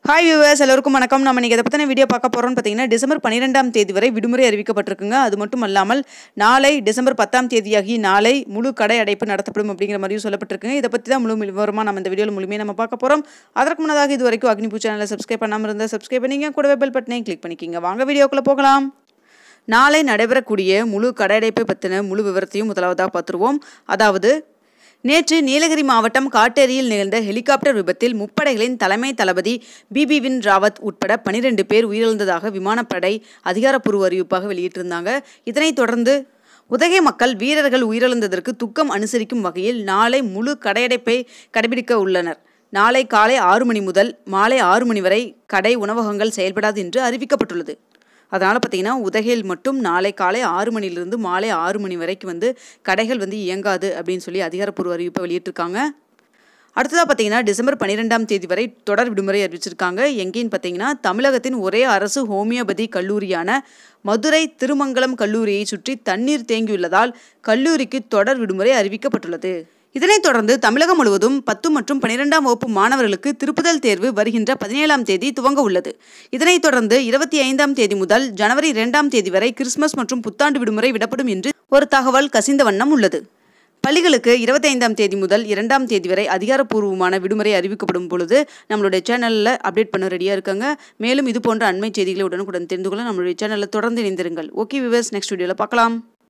hi viewers எல்லோருக்கும் வணக்கம் நம்ம நீங்கள் இதை பற்றின வீடியோ பார்க்க போகிறோம்னு பார்த்தீங்கன்னா டிசம்பர் பன்னிரெண்டாம் தேதி வரை விடுமுறை அறிவிக்கப்பட்டிருக்குங்க அது மட்டும் அல்லாமல் நாளை டிசம்பர் பத்தாம் தேதியாகி நாளை முழு கடை அடைப்பு நடத்தப்படும் அப்படிங்கிற மாதிரியும் சொல்லப்பட்டிருக்குங்க இதை பற்றி தான் முழு விவரமாக நம்ம இந்த வீடியோவில் முழுமையாக நம்ம பார்க்க போகிறோம் அதற்கு முன்னதாக இது வரைக்கும் அக்னிபூ சேனலை சப்ஸ்கிரைப் பண்ணாமல் இருந்தால் சப்ஸ்கிரைப் பண்ணிங்க கூடவே பெல் பட்டனையும் கிளிக் பண்ணிக்கிங்க வாங்க வீடியோக்குள்ளே போகலாம் நாளை நடைபெறக்கூடிய முழு கடை அடைப்பை பற்றின முழு விவரத்தையும் முதலாவதாக பார்த்துருவோம் அதாவது நேற்று நீலகிரி மாவட்டம் காட்டேரியில் நிகழ்ந்த ஹெலிகாப்டர் விபத்தில் முப்படைகளின் தலைமை தளபதி பிபிவின் ராவத் உட்பட பனிரெண்டு பேர் உயிரிழந்ததாக விமானப்படை அதிகாரப்பூர்வ அறிவிப்பாக வெளியிட்டிருந்தாங்க இதனைத் தொடர்ந்து உதகை மக்கள் வீரர்கள் உயிரிழந்ததற்கு துக்கம் அனுசரிக்கும் வகையில் நாளை முழு கடையடைப்பை கடைபிடிக்க உள்ளனர் நாளை காலை ஆறு மணி முதல் மாலை ஆறு மணி வரை கடை உணவகங்கள் செயல்படாது என்று அறிவிக்கப்பட்டுள்ளது அதனால் பார்த்தீங்கன்னா உதகையில் மட்டும் நாளை காலை ஆறு மணிலிருந்து மாலை ஆறு மணி வரைக்கும் வந்து கடைகள் வந்து இயங்காது அப்படின்னு சொல்லி அதிகாரப்பூர்வ அறிவிப்பை வெளியிட்டிருக்காங்க அடுத்ததாக பார்த்தீங்கன்னா டிசம்பர் பன்னிரெண்டாம் தேதி வரை தொடர் விடுமுறை அறிவிச்சிருக்காங்க எங்கேன்னு பார்த்தீங்கன்னா தமிழகத்தின் ஒரே அரசு ஹோமியோபதி கல்லூரியான மதுரை திருமங்கலம் கல்லூரியை சுற்றி தண்ணீர் தேங்கியுள்ளதால் கல்லூரிக்கு தொடர் விடுமுறை அறிவிக்கப்பட்டுள்ளது இதனைத் தொடர்ந்து தமிழகம் முழுவதும் பத்து மற்றும் பனிரெண்டாம் வகுப்பு மாணவர்களுக்கு திருப்புதல் தேர்வு வருகின்ற பதினேழாம் தேதி துவங்க உள்ளது இதனைத் தொடர்ந்து இருபத்தி ஐந்தாம் தேதி முதல் ஜனவரி இரண்டாம் தேதி வரை கிறிஸ்துமஸ் மற்றும் புத்தாண்டு விடுமுறை விடப்படும் என்று ஒரு தகவல் கசிந்த வண்ணம் உள்ளது பள்ளிகளுக்கு இருபத்தைந்தாம் தேதி முதல் இரண்டாம் தேதி வரை அதிகாரப்பூர்வமான விடுமுறை அறிவிக்கப்படும் பொழுது நம்மளுடைய சேனலில் அப்டேட் பண்ண ரெடியாக இருக்காங்க மேலும் இது போன்ற அண்மை செய்திகளை உடனுக்குடன் தெரிந்து கொள்ள நம்மளுடைய சேனலில் தொடர்ந்து இணைந்திருங்கள் ஓகே விவர்ஸ் நெக்ஸ்ட் வீடியோவில் பார்க்கலாம்